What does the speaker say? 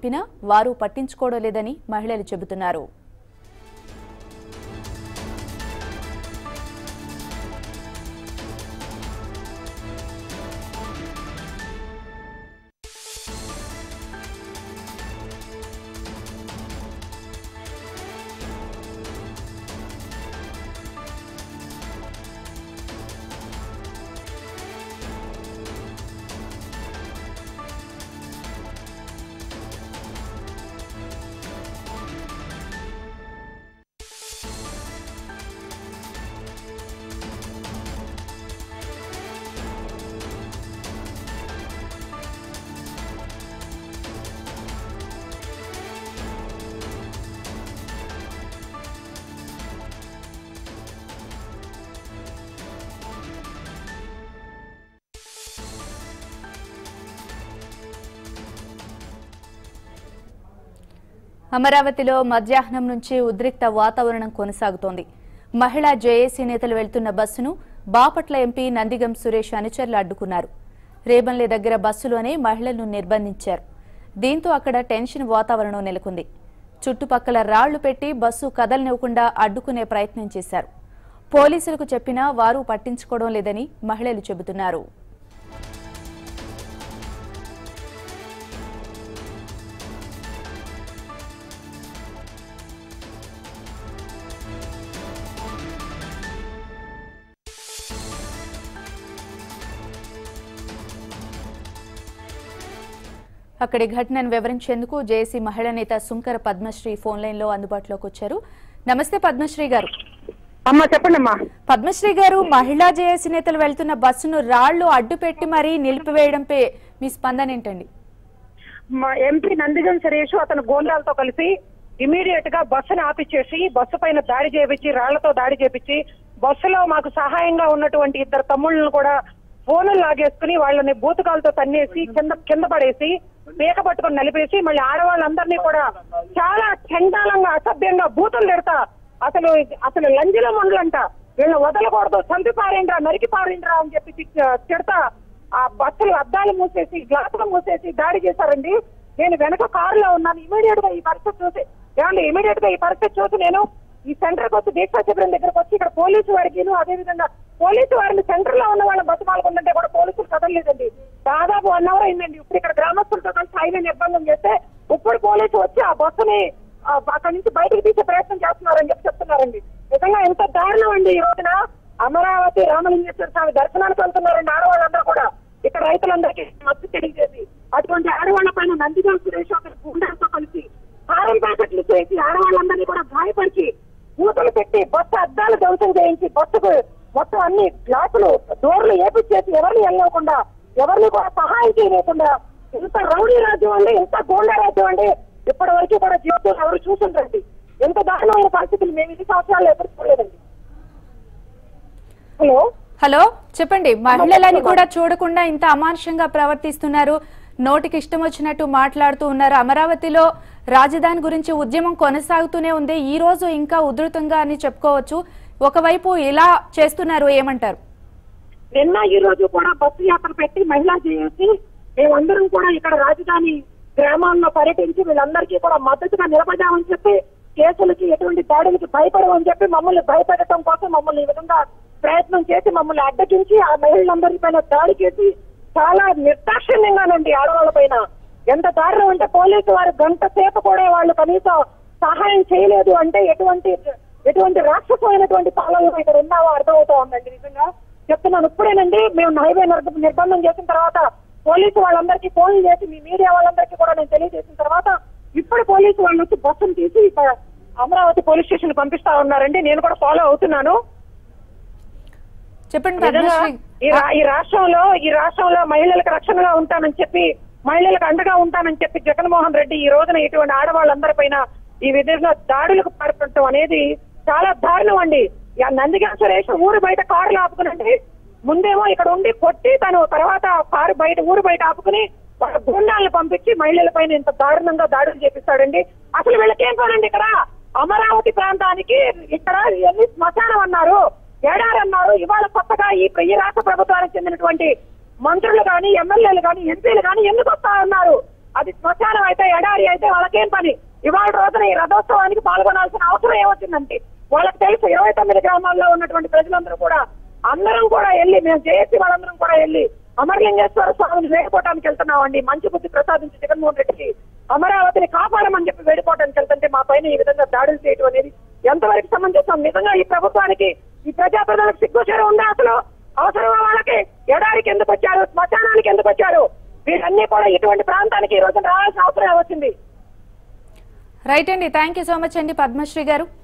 చెప్పినా వారు పట్టించుకోవడం లేదని మహిళలు చెబుతున్నారు అమరావతిలో మధ్యాహ్నం నుంచి ఉద్రిక్త వాతావరణం కొనసాగుతోంది మహిళా జేఏసీ నేతలు వెళ్తున్న బస్సును బాపట్ల ఎంపీ నందిగం సురేష్ అనుచరులు అడ్డుకున్నారు రేబంలే దగ్గర బస్సులోనే మహిళలను నిర్బంధించారు దీంతో అక్కడ టెన్షన్ వాతావరణం నెలకొంది చుట్టుపక్కల రాళ్లు పెట్టి బస్సు కదలనివ్వకుండా అడ్డుకునే ప్రయత్నం చేశారు పోలీసులకు చెప్పినా వారు పట్టించుకోవడం లేదని మహిళలు చెబుతున్నారు అక్కడి ఘటనను వివరించేందుకు జేఏసీ మహిళా నేత సుంకర పద్మశ్రీ ఫోన్ లైన్ లో అందుబాటులోకి వచ్చారు నమస్తే పద్మశ్రీ గారు అమ్మా చెప్పండి అమ్మా పద్మశ్రీ గారు మహిళా జేఏసీ నేతలు వెళ్తున్న బస్సును రాళ్లు అడ్డు పెట్టి మరీ నిలిపివేయడంపై మీ స్పందన ఏంటండి మా ఎంపీ నందిగం సురేష్ అతను గోండాలతో కలిసి ఇమీడియట్ గా బస్సును ఆపిచ్చేసి బస్సు పైన దాడి చేపించి రాళ్లతో దాడి చేపించి బస్సులో మాకు సహాయంగా ఉన్నటువంటి ఇద్దరు తమ్ముళ్ళను కూడా ఫోన్లు లాగేసుకుని వాళ్ళని బూతకాలతో తన్నేసి కింద కింద పడేసి పీక పట్టుకొని నలిపేసి మళ్ళీ ఆడవాళ్ళందరినీ కూడా చాలా చండాలంగా అసభ్యంగా బూతులు తిడతా అసలు అసలు లంజల మండలంట వీళ్ళని వదలకూడదు చంపి పారేండ్రా నరికి పారేండ్రా అని చెప్పి తిట్- తిడతా ఆ బస్సులు అద్దాలు మూసేసి గ్లాసులు మూసేసి దాడి చేశారండి నేను వెనక కారులో ఉన్నాను ఇమీడియట్ గా ఈ పరిస్థితి చూసి ఏమండి ఇమీడియట్ గా ఈ పరిస్థితి చూసి నేను ఈ సెంటర్ కి వచ్చి దీక్షా శిబిరం దగ్గరకు వచ్చి ఇక్కడ పోలీసు వారికి అదే విధంగా పోలీసు వారిని సెంటర్ లో ఉన్న వాళ్ళ బస్సు పాల్గొందంటే కూడా పోలీసులు కదలలేదండి దాదాపు వన్ అవర్ అయిందండి ఇప్పుడు ఇక్కడ గ్రామస్తులతో కలిసి హైవే నిర్బంధం చేస్తే ఇప్పుడు పోలీసు వచ్చి ఆ బస్సుని ఆ, అక్కడి నుంచి బయటకు తీసే ప్రయత్నం చేస్తున్నారని చెప్పి చెప్తున్నారండి నిజంగా ఎంత దారుణం అండి ఈ రోజున అమరావతి రామలింగేశ్వర స్వామి దర్శనానికి వెళ్తున్నారండి ఆడవాళ్ళందరూ కూడా ఇక్కడ రైతులందరికీ మద్దతు తెలియజేసి అటువంటి ఆడవాళ్ల పైన నందిగా సురేష్ ఒక గుండెలతో కలిసి కారం ప్యాకెట్లు చేసి ఆడవాళ్ళందరినీ కూడా గాయపరిచి మూతలు పెట్టి బస్సు అద్దాలు ధ్వంసం చేయించి బస్సుకు మొత్తం అన్ని గ్లాసులు డోర్లు ఏపిచ్చేసి ఎవరిని వెళ్ళకుండా ఎవరిని కూడా సహాయం చేయలేకుండా ఇంత రౌడీ రాజ్యం అండి ఇంత గోండా రాజ్యం అండి ఇప్పటి వరకు కూడా జీవితంలో ఎవరు చూసుంటారండి ఎంత దారుణమైన పరిస్థితులు మేము ఇన్ని సంవత్సరాలు ఎదుర్కోలేదండి హలో హలో చెప్పండి మహిళలని కూడా చూడకుండా ఇంత అమానుషంగా ప్రవర్తిస్తున్నారు నోటికి ఇష్టం వచ్చినట్టు మాట్లాడుతూ ఉన్నారు అమరావతిలో రాజధాని గురించి ఉద్యమం కొనసాగుతూనే ఉంది ఈ రోజు ఇంకా ఉధృతంగా అని చెప్పుకోవచ్చు ఒకవైపు ఇలా చేస్తున్నారు ఏమంటారు నిన్న ఈ రోజు కూడా బస్సు యాత్ర పెట్టి మహిళా చేసి మేమందరం కూడా ఇక్కడ రాజధాని గ్రామాల్లో పర్యటించి వీళ్ళందరికీ కూడా మద్దతుగా నిలబడ్డామని చెప్పి కేసులకి ఎటువంటి దాడులకి భయపడమని చెప్పి మమ్మల్ని భయపెట్టడం కోసం మమ్మల్ని ఈ విధంగా ప్రయత్నం చేసి మమ్మల్ని అడ్డగించి ఆ మహిళలందరి పైన దాడి చేసి చాలా నిర్దాక్షిణ్యంగానండి ఆడవాళ్ళ పైన ఎంత దారుణం అంటే పోలీసు వారు గంట సేపు కూడా వాళ్ళు కనీసం సహాయం చేయలేదు అంటే ఎటువంటి ఎటువంటి రాక్షసమైనటువంటి పాలన ఇక్కడ ఉన్నావో అర్థమవుతా ఉందండి నిజంగా చెప్తున్నాను ఇప్పుడేనండి మేము హైవే నిర్బ- నిర్బంధం చేసిన తర్వాత పోలీసు వాళ్ళందరికీ ఫోన్లు చేసి మీ మీడియా వాళ్ళందరికీ కూడా నేను తెలియజేసిన తర్వాత ఇప్పుడు పోలీసు వాళ్ళు వచ్చి బస్సును తీసి ఇక్కడ అమరావతి పోలీస్ స్టేషన్ పంపిస్తా ఉన్నారండి నేను కూడా ఫాలో అవుతున్నాను చెప్పండి నిజంగా పద్మశ్రీ ఈ రా- ఈ రాష్ట్రంలో ఈ రాష్ట్రంలో మహిళలకు రక్షణగా ఉంటానని చెప్పి మహిళలకు అండగా ఉంటానని చెప్పి జగన్మోహన్ రెడ్డి ఈ రోజున ఇటువంటి ఆడవాళ్ళందరి పైన ఈ విధంగా దాడులకు పాల్పడటం అనేది చాలా దారుణం అండి ఆ నందిగా సురేష్ ఊరు బయట కారులు ఆపుకునండి ముందేమో ఇక్కడ ఉండి కొట్టి తను తర్వాత కారు బయట ఊరు బయట ఆపుకుని వాళ్ళ గుండాలను పంపించి మహిళల పైన ఇంత దారుణంగా దాడులు చేపిస్తాడండి అసలు వీళ్ళకేం పనండి ఇక్కడ అమరావతి ప్రాంతానికి ఇక్కడ ఎన్ని శ్మశానం అన్నారు ఏడాది అన్నారు ఇవాళ కొత్తగా ఈ ఈ రాష్ట్ర ప్రభుత్వానికి చెందినటువంటి మంత్రులు కానీ ఎమ్మెల్యేలు కానీ ఎంపీలు కానీ ఎందుకు వస్తా ఉన్నారు అది శ్మశానం అయితే ఎడారి అయితే వాళ్ళకేం పని ఇవాళ రోజున ఈ రథోత్సవానికి పాల్గొనాల్సిన అవసరం ఏమొచ్చిందంటే వాళ్ళకి తెలుసు ఇరవై తొమ్మిది గ్రామాల్లో ఉన్నటువంటి ప్రజలందరూ కూడా అందరం కూడా వెళ్ళి మేము జేఏసీ వాళ్ళందరం కూడా వెళ్ళి అమరలింగేశ్వర స్వామిని వేడుకోవడానికి వెళ్తున్నామండి మంచి బుద్ధి ప్రసాదించి జగన్మోహన్ రెడ్డికి అమరావతిని కాపాడమని చెప్పి వేడుకోవడానికి వెళ్తుంటే మా పైన ఈ విధంగా దాడులు చేయడం అనేది ఎంతవరకు సమంజసం నిజంగా ఈ ప్రభుత్వానికి ఈ ప్రజా ప్రజలకు సిగ్గుచేరు ఉందా అసలు అవసరమా వాళ్ళకి ఎడారికి ఎందుకు వచ్చారు శ్మశానానికి ఎందుకు వచ్చారు వీరన్నీ కూడా ఇటువంటి ప్రాంతానికి ఈ రోజు రావాల్సిన అవసరం వచ్చింది రైట్ అండి థ్యాంక్ యూ సో మచ్ అండి పద్మశ్రీ గారు